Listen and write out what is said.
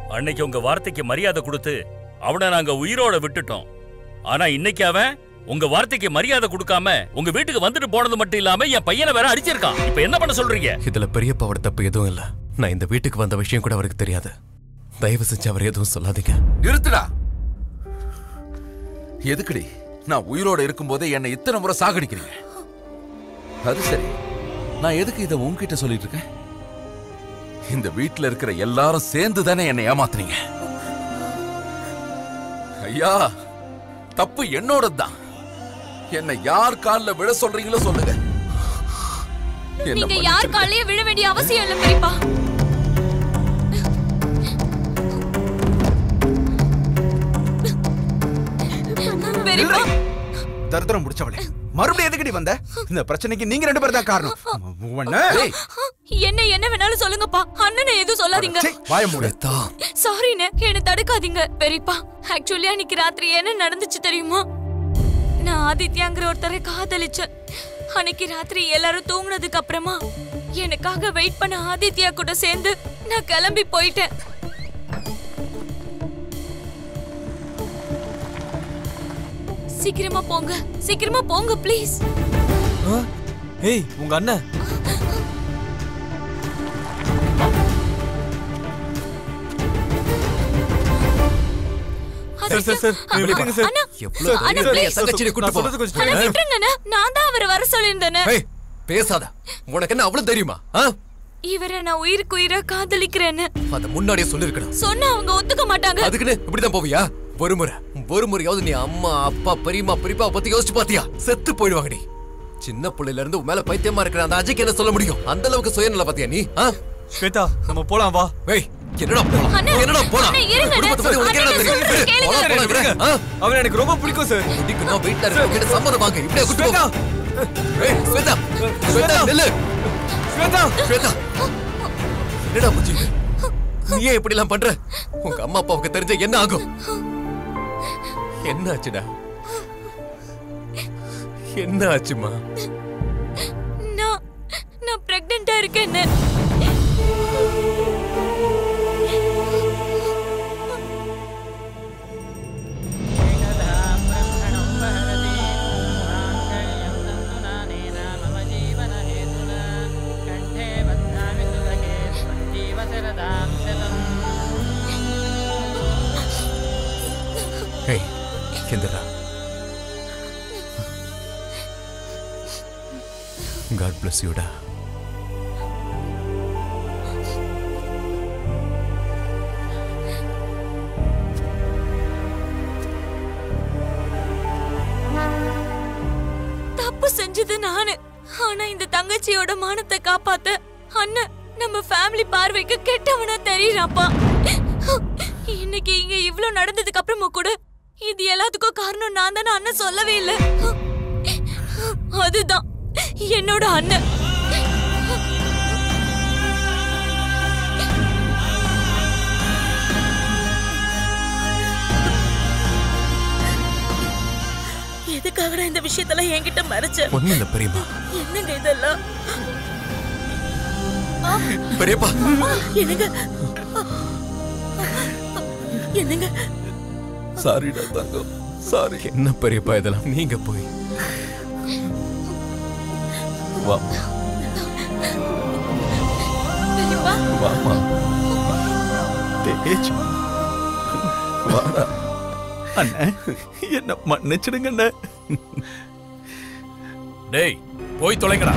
அன்னைக்கு உங்க வார்த்தைக்கு மரியாதை கொடுத்து அவனை நாங்க உயிரோட விட்டுட்டோம் ஆனா இன்னைக்கு அவன் உங்க வார்த்தைக்கு மரியாதை கொடுக்காம உங்க வீட்டுக்கு வந்துட்டு போனது மட்டும் இல்லாம என் பையனை வேற அடிச்சிருக்கான் இப்ப என்ன பண்ண சொல்றீங்க இதுல பெரியப்பாவோட தப்பு எதுவும் இல்ல நான் இந்த வீட்டுக்கு வந்த விஷயம் கூட அவருக்கு தெரியாது தயவு செஞ்சு அவர் எதுவும் சொல்லாதீங்க நிறுத்துடா எதுக்குடி நான் உயிரோட இருக்கும்போதே என்னை இத்தனை முறை சாகடிக்கிறீங்க அது சரி நான் எதுக்கு இதை உன்கிட்ட சொல்லிட்டு இருக்கேன் இந்த வீட்ல இருக்கிற எல்லாரும் சேர்ந்து தானே என்னை ஏமாத்துறீங்க ஐயா தப்பு என்னோடதுதான் என்னை யார் கால்ல விழ சொல்றீங்களோ சொல்லுங்க என்ன நீங்க யார் காலையே விழ வேண்டிய அவசியம் இல்ல பெரியப்பா பெரியப்பா தரித்திரம் முடிச்சவளே மறுபடியும் எதுக்கடி வந்த இந்த பிரச்சனைக்கு நீங்க ரெண்டு பேரும் தான் காரணம் உன்னை என்ன என்ன வேணாலும் சொல்லுங்கப்பா அண்ணனை எதுவும் சொல்லாதீங்க வாய மூடு சாரிண்ணே என்ன தடுக்காதீங்க பெரியப்பா ஆக்சுவலி அன்னைக்கு ராத்திரி என்ன நடந்துச்சு தெரியுமா நான் ஆதித்யாங்கிற ஒருத்தரை காதலிச்சேன் அன்னைக்கு ராத்திரி எல்லாரும் தூங்குனதுக்கு அப்புறமா எனக்காக வெயிட் பண்ண ஆதித்யா கூட சேர்ந்து நான் கிளம்பி போயிட்டேன் சீக்கிரமா போங்க சீக்கிரமா போங்க ப்ளீஸ் ஏய் உங்க அண்ணன் சார் சார் சார் நீங்க விட்டுருங்க சார் எவ்வளவு அண்ணா, தைரியம் please. என் தங்கச்சியை கூட்டு நான் சொல்றது போக கொஞ்சம் அண்ணா விட்டுருங்கண்ணே நான் தான் அவரை வர சொல்லியிருந்தேனே ஏய் பேசாத உனக்கு என்ன அவ்வளவு தெரியுமா ஆ? இவரை நான் உயிருக்கு உயிரா காதலிக்கிறேன்னு அத முன்னாடியே சொல்லிருக்கணும் சொன்னா அவங்க ஒத்துக்க மாட்டாங்க அதுக்குன்னு இப்படிதான் போவியா ஒரு முறை ஒரு முறையாவது நீ அம்மா அப்பா பெரியம்மா பெரியப்பா பத்தி யோசிச்சு பாத்தியா செத்து போயிடுவாங்க நீ சின்ன புள்ளையில இருந்து உன் மேல பைத்தியமா இருக்கிற அந்த அஜய்க்கு என்ன சொல்ல முடியும் அந்த அளவுக்கு சுயநல பாத்தியா நீ ஆ? ஸ்வேதா நம்ம போலாம் வா ஏய் என்னடா போலாம் அண்ணா, என்னடா போலாம் அண்ணா, இருங்க, குடும்பத்தை பத்தி உனக்கு என்ன அண்ணா, தெரியும் சொல்றேன், விடு, கேளுங்க. போலாம், போலாம், விடு. ஆ? அவன் எனக்கு ரொம்ப பிடிக்கும் சார் இதுக்கு நான் வீட்டுல இருக்க சம்மதம் வாங்க இப்படியே கூட்டு ஸ்வேதா போ. ஏய் ஸ்வேதா ஸ்வேதா நில்லு ஸ்வேதா ஸ்வேதா என்னடா புஜி நீ ஏன் இப்படி எல்லாம் பண்ற உங்க அம்மா அப்பாவுக்கு தெரிஞ்ச என்ன ஆகும் என்ன ஆச்சுடா என்ன ஆச்சுமா நான் நான் பிரெக்னெண்டா இருக்கேன்னு ஏய் எந்திரா காட் பிளஸ் யூடா தப்பு செஞ்சது நானு ஆனா இந்த தங்கச்சியோட மானத்தை காப்பாத்த அண்ணன் நம்ம ஃபேமிலி பார்வைக்கு கெட்டவனா தெரியறாப்பா இன்னைக்கு இங்க இவ்ளோ நடந்ததுக்கு அப்புறமும் கூட இது எல்லாத்துக்கும் காரணம் நான் தானே அண்ணன் சொல்லவே இல்ல அதுதான் என்னோட அண்ணன் எதுக்காகடா இந்த விஷயத்தெல்லாம் என்கிட்ட மறைச்ச ஒண்ணு இல்ல பெரியம்மா என்னங்க இதெல்லாம் பெரியப்பா என்னங்க என்னங்க சாரிடா தங்கம் சாரி என்ன பெரியப்பா இதெல்லாம் நீங்க போய் வா பெரியப்பா வாமா தேஜ் வாடா அண்ணே என்ன மன்னிச்சிடுங்க அண்ணே டேய் போய் தொலைங்கடா